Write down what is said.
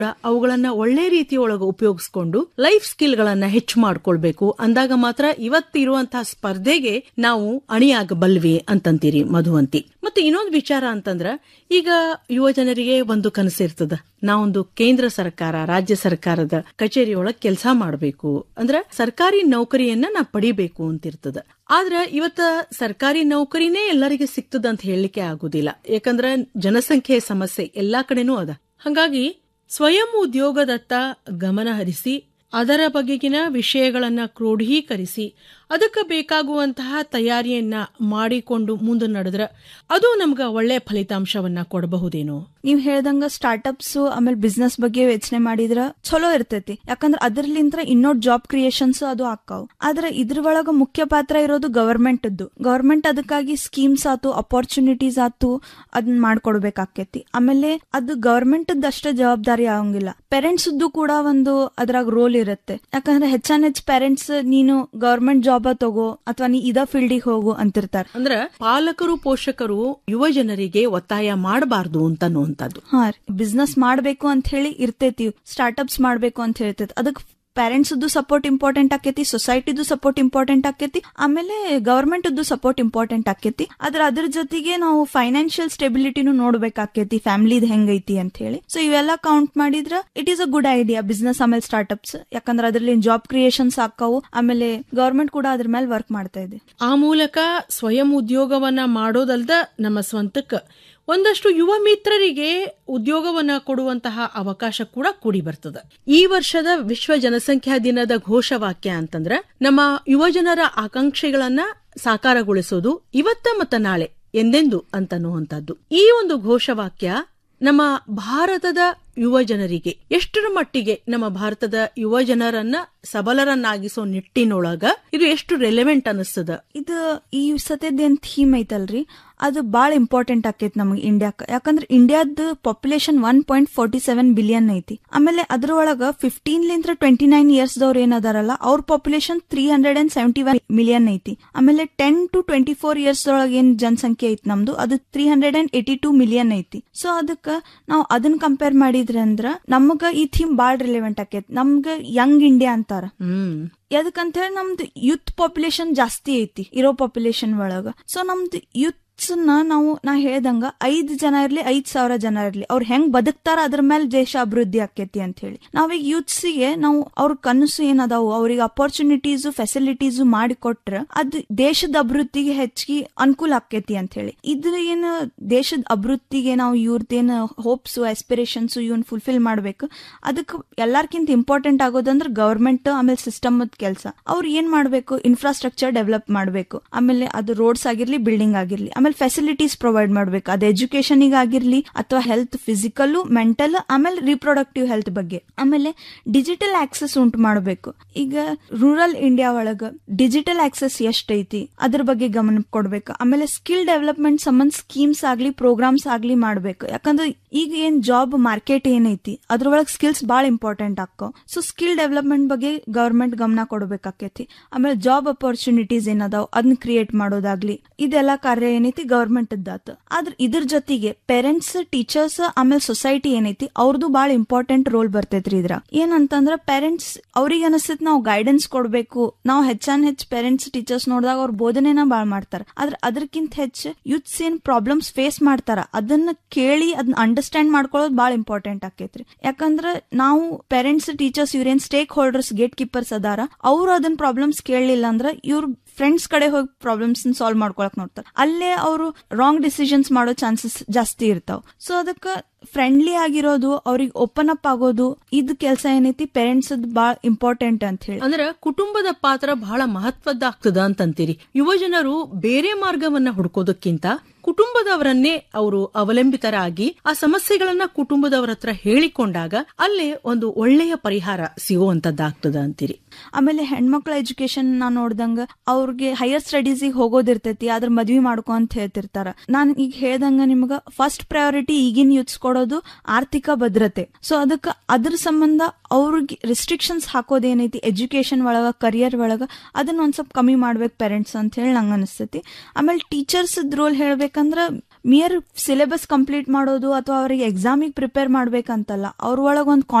ಅವುಗಳನ್ನ ಒಳ್ಳೆ ರೀತಿಯೊಳಗೆ ಉಪಯೋಗಿಸ್ಕೊಂಡು ಲೈಫ್ ಸ್ಕಿಲ್ ಗಳನ್ನ ಹೆಚ್ಚು ಮಾಡ್ಕೊಳ್ಬೇಕು ಅಂದಾಗ ಮಾತ್ರ ಇವತ್ತಿರುವಂತಹ ಸ್ಪರ್ಧೆಗೆ ನಾವು ಅಣಿಯಾಗಬಲ್ವಿ ಅಂತಂತೀರಿ ಮಧುವಂತಿ ಮತ್ತೆ ಇನ್ನೊಂದು ವಿಚಾರ ಅಂತಂದ್ರ ಈಗ ಯುವ ಜನರಿಗೆ ಒಂದು ಕನಸಿರ್ತದ ನಾವೊಂದು ಕೇಂದ್ರ ಸರ್ಕಾರ ರಾಜ್ಯ ಸರ್ಕಾರದ ಕಚೇರಿಯೊಳಗೆ ಕೆಲಸ ಮಾಡಬೇಕು ಅಂದ್ರ ಸರ್ಕಾರಿ ನೌಕರಿಯನ್ನ ನಾ ಪಡಿಬೇಕು ಅಂತಿರ್ತದ ಆದ್ರ ಇವತ್ತ ಸರ್ಕಾರಿ ನೌಕರಿನೇ ಎಲ್ಲರಿಗೆ ಸಿಗ್ತದ ಅಂತ ಹೇಳಲಿಕ್ಕೆ ಆಗುದಿಲ್ಲ ಯಾಕಂದ್ರ ಜನಸಂಖ್ಯೆ ಸಮಸ್ಯೆ ಎಲ್ಲಾ ಕಡೆನೂ ಅದ ಹಂಗಾಗಿ ಸ್ವಯಂ ಉದ್ಯೋಗದತ್ತ ಗಮನ ಹರಿಸಿ ಅದರ ಬಗೆಗಿನ ವಿಷಯಗಳನ್ನ ಕ್ರೋಢೀಕರಿಸಿ ಅದಕ್ಕೆ ಬೇಕಾಗುವಂತಹ ತಯಾರಿಯನ್ನ ಮಾಡಿಕೊಂಡು ಮುಂದೆ ನಡೆದ್ರ ಅದು ನಮ್ಗ ಒಳ್ಳೆ ಫಲಿತಾಂಶವನ್ನ ಕೊಡಬಹುದೇನೋ ನೀವ್ ಹೇಳ್ದಂಗ ಸ್ಟಾರ್ಟ್ಅಪ್ಸ್ ಆಮೇಲೆ ಬಿಸ್ನೆಸ್ ಬಗ್ಗೆ ಯೋಚನೆ ಮಾಡಿದ್ರ ಚಲೋ ಇರ್ತೈತಿ ಯಾಕಂದ್ರ ಅದ್ರಲಿಂತ್ರ ಇನ್ನೊಡ್ ಜಾಬ್ ಕ್ರಿಯೇಷನ್ಸ್ ಅದು ಆಕ್ಕಾವ್ ಆದ್ರೆ ಇದ್ರ ಒಳಗ ಮುಖ್ಯ ಪಾತ್ರ ಇರೋದು ಗವರ್ಮೆಂಟ್ ಗವರ್ಮೆಂಟ್ ಅದಕ್ಕಾಗಿ ಸ್ಕೀಮ್ಸ್ ಆತು ಅಪಾರ್ಚುನಿಟೀಸ್ ಆತು ಅದನ್ನ ಮಾಡ್ಕೊಡ್ಬೇಕಾಕೇತಿ ಆಮೇಲೆ ಅದು ಗವರ್ಮೆಂಟ್ ಅಷ್ಟೇ ಜವಾಬ್ದಾರಿ ಆಗಂಗಿಲ್ಲ ಪೇರೆಂಟ್ಸ್ ಕೂಡ ಒಂದು ಅದ್ರಾಗ ರೋಲ್ ಇರುತ್ತೆ ಯಾಕಂದ್ರೆ ಹೆಚ್ಚಾನ್ ಹೆಚ್ಚ ಪೇರೆಂಟ್ಸ್ ನೀನು ಗವರ್ಮೆಂಟ್ ಜಾಬ್ ತಗೋ ಅಥವಾ ನೀ ಇದ ಫೀಲ್ಡಿಗೆ ಹೋಗು ಅಂತಿರ್ತಾರ ಅಂದ್ರ ಪಾಲಕರು ಪೋಷಕರು ಯುವ ಜನರಿಗೆ ಒತ್ತಾಯ ಮಾಡಬಾರ್ದು ಅಂತ ಅನ್ನುವಂಥದ್ದು ಹಾ ಬಿಸ್ನೆಸ್ ಮಾಡ್ಬೇಕು ಅಂತ ಹೇಳಿ ಇರ್ತೈತಿ ಸ್ಟಾರ್ಟ್ಅಪ್ಸ್ ಮಾಡ್ಬೇಕು ಅಂತ ಹೇಳ್ತೈತಿ ಅದಕ್ಕೆ ಪೇರೆಂಟ್ಸ್ ಸಪೋರ್ಟ್ ಇಂಪಾರ್ಟೆಂಟ್ ಆಕೇತಿ ಸೊಸೈಟಿದು ಸಪೋರ್ಟ್ ಇಂಪಾರ್ಟೆಂಟ್ ಆಕೇತಿ ಆಮೇಲೆ ಗವರ್ಮೆಂಟ್ ಸಪೋರ್ಟ್ ಇಂಪಾರ್ಟೆಂಟ್ ಆಕೇತಿ ಆದ್ರೆ ಅದ್ರ ಜೊತೆಗೆ ನಾವು ಫೈನಾನ್ಷಿಯಲ್ ಸ್ಟೆಬಿಲಿಟಿನೂ ನೋಡ್ಬೇಕಾಕೇತಿ ಫ್ಯಾಮಿಲಿದ್ ಹೆಂಗೈತಿ ಅಂತ ಹೇಳಿ ಸೊ ಇವೆಲ್ಲ ಕೌಂಟ್ ಮಾಡಿದ್ರ it is a good idea business ಆಮೇಲೆ ಸ್ಟಾರ್ಟ್ಅಪ್ಸ್ ಯಾಕಂದ್ರೆ ಅದ್ರಲ್ಲಿ ಜಾಬ್ ಕ್ರಿಯೇಷನ್ಸ್ ಆಕಾವು ಆಮೇಲೆ ಗವರ್ಮೆಂಟ್ ಕೂಡ ಅದ್ರ ಮೇಲೆ ವರ್ಕ್ ಮಾಡ್ತಾ ಇದೆ ಆ ಮೂಲಕ ಸ್ವಯಂ ಉದ್ಯೋಗವನ್ನ ಮಾಡೋದಲ್ದ ನಮ್ಮ ಸ್ವಂತಕ್ಕ ಒಂದಷ್ಟು ಯುವ ಮಿತ್ರರಿಗೆ ಉದ್ಯೋಗವನ್ನ ಕೊಡುವಂತಹ ಅವಕಾಶ ಕೂಡ ಕೂಡಿ ಬರ್ತದೆ ಈ ವರ್ಷದ ವಿಶ್ವ ಜನಸಂಖ್ಯಾ ದಿನದ ಘೋಷವಾಕ್ಯ ಅಂತಂದ್ರ ನಮ್ಮ ಯುವ ಜನರ ಆಕಾಂಕ್ಷೆಗಳನ್ನ ಸಾಕಾರಗೊಳಿಸೋದು ಇವತ್ತ ಮತ್ತ ನಾಳೆ ಎಂದೆಂದು ಅಂತನ್ನುವಂಥದ್ದು ಈ ಒಂದು ಘೋಷವಾಕ್ಯ ನಮ್ಮ ಭಾರತದ ಯುವ ಜನರಿಗೆ ಎಷ್ಟರ ಮಟ್ಟಿಗೆ ನಮ್ಮ ಭಾರತದ ಯುವ ಜನರನ್ನ ಸಬಲರನ್ನಾಗಿಸೋ ನಿಟ್ಟಿನೊಳಗ ಇದು ಎಷ್ಟು ರೆಲೆವೆಂಟ್ ಅನಿಸ್ತದ ಇದು ಈ ಸದ್ಯದೇನ್ ಥೀಮ್ ಐತಲ್ರಿ ಅದು ಬಾಳ ಇಂಪಾರ್ಟೆಂಟ್ ಆಕೈತಿ ನಮಗೆ ಇಂಡಿಯಾಕ್ ಯಾಕಂದ್ರೆ ಇಂಡಿಯಾದ population one point forty seven billion ಐತಿ ಆಮೇಲೆ ಅದ್ರೊಳಗ ಫಿಫ್ಟೀನ್ ಲಿಂತ್ರ ಟ್ವೆಂಟಿ ನೈನ್ ಇಯರ್ಸ್ ದವ್ರ ಏನದಾರಲ್ಲ ಅವ್ರ population three hundred and seventy one million ಐತಿ ಆಮೇಲೆ ten to twenty four years ದೊಳಗ ಏನ್ ಜನಸಂಖ್ಯೆ ಐತಿ ನಮ್ದು ಅದು three hundred and eighty two million ಐತಿ ಸೊ ಅದಕ್ಕ ನಾವು ಅದನ್ನ ಕಂಪೇರ್ ಮಾಡಿದ್ರೆ ಅಂದ್ರ ನಮಗ ಈ ಥೀಮ್ ಬಾಳ ರಿಲೆವೆಂಟ್ ಆಕೈತಿ ನಮ್ಗ ಯಂಗ್ ಇಂಡಿಯಾ ಅಂತಾರ ಹ್ಮ್ ಎದಕ್ಕಂತ ಹೇಳಿ ನಮ್ದು ಯೂತ್ ಪಾಪ್ಯುಲೇಷನ್ ಜಾಸ್ತಿ ಐತಿ ಇರೋ ಪಾಪ್ಯುಲೇಷನ್ ಒಳಗ ಸೊ ನಮ್ದು ಯೂತ್ ನ ನಾವು ನಾ ಹೇಳ್ದಂಗ ಐದ್ ಜನ ಇರ್ಲಿ ಐದ್ ಸಾವಿರ ಜನ ಇರ್ಲಿ ಅವ್ರು ಹೆಂಗ್ ಬದುಕ್ತಾರ ಅದ್ರ ಮೇಲೆ ದೇಶ ಅಭಿವೃದ್ಧಿ ಆಕೇತಿ ಅಂತ ಹೇಳಿ ನಾವೀಗ ಯೂತ್ಸ್ಗೆ ನಾವು ಅವ್ರ ಕನಸು ಏನದಾವು ಅವ್ರಿಗೆ ಅಪರ್ಚುನಿಟೀಸ್ ಫೆಸಿಲಿಟೀಸ್ ಮಾಡಿ ಕೊಟ್ರ ಅದ್ ದೇಶದ ಅಭಿವೃದ್ಧಿಗೆ ಹೆಚ್ಚಿಗೆ ಅನುಕೂಲ ಆಕೇತಿ ಅಂತ ಹೇಳಿ ಇದ್ರ ಏನ್ ದೇಶದ ಅಭಿವೃದ್ಧಿಗೆ ನಾವು ಇವ್ರದ್ದೇನ್ ಹೋಪ್ಸ್ ಆಸ್ಪಿರೇಷನ್ಸ್ ಇವನ್ ಫುಲ್ಫಿಲ್ ಮಾಡ್ಬೇಕು ಅದಕ್ಕೆ ಎಲ್ಲಾರ್ಕಿಂತ ಇಂಪಾರ್ಟೆಂಟ್ ಆಗೋದಂದ್ರೆ ಗವರ್ಮೆಂಟ್ ಆಮೇಲೆ ಸಿಸ್ಟಮ್ ಕೆಲಸ ಅವ್ರು ಏನ್ ಮಾಡ್ಬೇಕು ಇನ್ಫ್ರಾಸ್ಟ್ರಕ್ಚರ್ ಡೆವಲಪ್ ಮಾಡ್ಬೇಕು ಆಮೇಲೆ ಅದು ರೋಡ್ಸ್ ಆಗಿರ್ಲಿ ಬಿಲ್ಡಿಂಗ್ ಆಗಿರ್ಲಿ ಆಮೇಲೆ ಫೆಸಿಲಿಟೀಸ್ ಪ್ರೊವೈಡ್ ಮಾಡ್ಬೇಕು ಅದು ಎಜುಕೇಶನ್ ಆಗಿರ್ಲಿ ಅಥವಾ ಹೆಲ್ತ್ ಫಿಸಿಕಲ್ ಮೆಂಟಲ್ ಆಮೇಲೆ ರಿಪ್ರೊಡಕ್ಟಿವ್ ಹೆಲ್ತ್ ಬಗ್ಗೆ ಆಮೇಲೆ ಡಿಜಿಟಲ್ ಆಕ್ಸೆಸ್ ಉಂಟು ಮಾಡಬೇಕು ಈಗ ರೂರಲ್ ಇಂಡಿಯಾ ಒಳಗ ಡಿಜಿಟಲ್ ಆಕ್ಸೆಸ್ ಎಷ್ಟೈತಿ ಅದ್ರ ಬಗ್ಗೆ ಗಮನ ಕೊಡ್ಬೇಕು ಆಮೇಲೆ ಸ್ಕಿಲ್ ಡೆವಲಪ್ಮೆಂಟ್ ಸಂಬಂಧ ಸ್ಕೀಮ್ಸ್ ಆಗ್ಲಿ ಪ್ರೋಗ್ರಾಮ್ಸ್ ಆಗ್ಲಿ ಮಾಡ್ಬೇಕು ಯಾಕಂದ್ರೆ ಈಗ ಏನ್ ಜಾಬ್ ಮಾರ್ಕೆಟ್ ಏನೈತಿ ಅದ್ರೊಳಗೆ ಸ್ಕಿಲ್ಸ್ ಬಾಳ ಇಂಪಾರ್ಟೆಂಟ್ ಆಕ್ಕೋ ಸೊ ಸ್ಕಿಲ್ ಡೆವಲಪ್ಮೆಂಟ್ ಬಗ್ಗೆ ಗವರ್ಮೆಂಟ್ ಗಮನ ಕೊಡ್ಬೇಕಾಕೇತಿ ಆಮೇಲೆ ಜಾಬ್ ಅಪರ್ಚುನಿಟೀಸ್ ಏನದಾವ್ ಅದನ್ನ ಕ್ರಿಯೇಟ್ ಮಾಡೋದಾಗ್ಲಿ ಇದೆಲ್ಲ ಕಾರ್ಯ ಏನೈತಿ ಗವರ್ಮೆಂಟ್ ಅದಾತ ಆದ್ರೆ ಇದ್ರ ಜೊತೆಗೆ ಪೇರೆಂಟ್ಸ್ ಟೀಚರ್ಸ್ ಆಮೇಲೆ ಸೊಸೈಟಿ ಏನೈತಿ ಅವ್ರದ್ದು ಬಾಳ ಇಂಪಾರ್ಟೆಂಟ್ ರೋಲ್ ಬರ್ತೈತ್ರಿ ಇದ್ರ ಏನಂತಂದ್ರ ಪೇರೆಂಟ್ಸ್ ಅವ್ರಿಗೆ ಅನಿಸ್ತೈತಿ ನಾವು ಗೈಡೆನ್ಸ್ ಕೊಡ್ಬೇಕು ನಾವು ಹೆಚ್ಚಾನ್ ಹೆಚ್ಚ ಪೇರೆಂಟ್ಸ್ ಟೀಚರ್ಸ್ ನೋಡಿದಾಗ ಅವ್ರ ಬೋಧನೆನ ಬಾಳ್ ಮಾಡ್ತಾರ ಆದ್ರೆ ಅದಕ್ಕಿಂತ ಹೆಚ್ಚ ಯೂತ್ಸ್ ಏನ್ ಪ್ರಾಬ್ಲಮ್ಸ್ ಫೇಸ್ ಮಾಡ್ತಾರ ಅದನ್ನ ಕೇಳಿ ಅದನ್ನ ಅಂಡರ್ಸ್ಟ್ಯಾಂಡ್ ಮಾಡ್ಕೊಳ್ಳೋದು ಬಾಳ ಇಂಪಾರ್ಟೆಂಟ್ ಆಕೈತ್ರಿ ಯಾಕಂದ್ರ ನಾವು ಪೇರೆಂಟ್ಸ್ ಟೀಚರ್ಸ್ ಇವ್ರೇನ್ ಸ್ಟೇಕ್ ಹೋಲ್ಡರ್ಸ್ ಗೇಟ್ ಕೀಪರ್ಸ್ ಅದಾರ ಅವ್ರು ಅದನ್ನ ಪ್ರಾಬ್ಲಮ್ಸ್ ಕೇಳಲಿಲ್ಲ ಅಂದ್ರ ಇವ್ರ ಫ್ರೆಂಡ್ಸ್ ಕಡೆ ಹೋಗಿ ಪ್ರಾಬ್ಲಮ್ಸ್ ಸಾಲ್ವ್ ಮಾಡ್ಕೊಳಕ್ ನೋಡ್ತಾರೆ ಅಲ್ಲೇ ಅವರು ರಾಂಗ್ ಡಿಸಿಷನ್ಸ್ ಮಾಡೋ ಚಾನ್ಸಸ್ ಜಾಸ್ತಿ ಇರ್ತಾವ ಸೊ ಅದಕ್ಕ ಫ್ರೆಂಡ್ಲಿ ಆಗಿರೋದು ಅವ್ರಿಗೆ ಓಪನ್ ಅಪ್ ಆಗೋದು ಇದ್ ಕೆಲಸ ಏನೈತಿ ಪೇರೆಂಟ್ಸ್ ಬಾಳ ಇಂಪಾರ್ಟೆಂಟ್ ಅಂತ ಹೇಳಿ ಅಂದ್ರ ಕುಟುಂಬದ ಪಾತ್ರ ಬಹಳ ಮಹತ್ವದ್ದಾಗ್ತದ ಅಂತಂತೀರಿ ಯುವ ಜನರು ಬೇರೆ ಮಾರ್ಗವನ್ನ ಹುಡ್ಕೋದಕ್ಕಿಂತ ಕುಟುಂಬದವರನ್ನೇ ಅವರು ಅವಲಂಬಿತರಾಗಿ ಆ ಸಮಸ್ಯೆಗಳನ್ನ ಕುಟುಂಬದವರ ಹತ್ರ ಹೇಳಿಕೊಂಡಾಗ ಅಲ್ಲೇ ಒಂದು ಒಳ್ಳೆಯ ಪರಿಹಾರ ಸಿಗುವಂತದ್ದಾಗ್ತದ ಅಂತೀರಿ ಆಮೇಲೆ ಹೆಣ್ಮಕ್ಳ ಎಜುಕೇಶನ್ ನಾ ನೋಡ್ದಂಗ ಅವ್ರಿಗೆ ಹೈಯರ್ ಸ್ಟಡೀಸಿಗೆ ಹೋಗೋದಿರ್ತೈತಿ ಅದ್ರ ಮದ್ವಿ ಮಾಡ್ಕೊ ಅಂತ ಹೇಳ್ತಿರ್ತಾರ ನಾನ್ ಈಗ ಹೇಳ್ದಂಗ ನಿಮ್ಗ ಫಸ್ಟ್ ಪ್ರಯಾರಿಟಿ ಈಗಿನ ಯೂತ್ಸ್ ಕೊಡೋದು ಆರ್ಥಿಕ ಭದ್ರತೆ ಸೊ ಅದಕ್ಕ ಅದ್ರ ಸಂಬಂಧ ಅವ್ರಿಗೆ ರಿಸ್ಟ್ರಿಕ್ಷನ್ಸ್ ಹಾಕೋದೇನೈತಿ ಎಜುಕೇಶನ್ ಒಳಗ ಕರಿಯರ್ ಒಳಗ ಅದನ್ನ ಒಂದ್ ಸ್ವಲ್ಪ ಕಮ್ಮಿ ಮಾಡ್ಬೇಕು ಪೇರೆಂಟ್ಸ್ ಅಂತ ಹೇಳಿ ನಂಗೆ ಅನಿಸ್ತೈತಿ ಆಮೇಲೆ ಟೀಚರ್ಸ್ ರೋಲ್ ಹೇಳ್ಬೇಕಂದ್ರ ಮಿಯರ್ ಸಿಲೆಬಸ್ ಕಂಪ್ಲೀಟ್ ಮಾಡೋದು ಅಥವಾ ಅವ್ರಿಗೆ ಎಕ್ಸಾಮಿಗೆ ಪ್ರಿಪೇರ್ ಮಾಡ್ಬೇಕಂತಲ್ಲ ಅವ್ರ ಒಳಗ್ ಒಂದು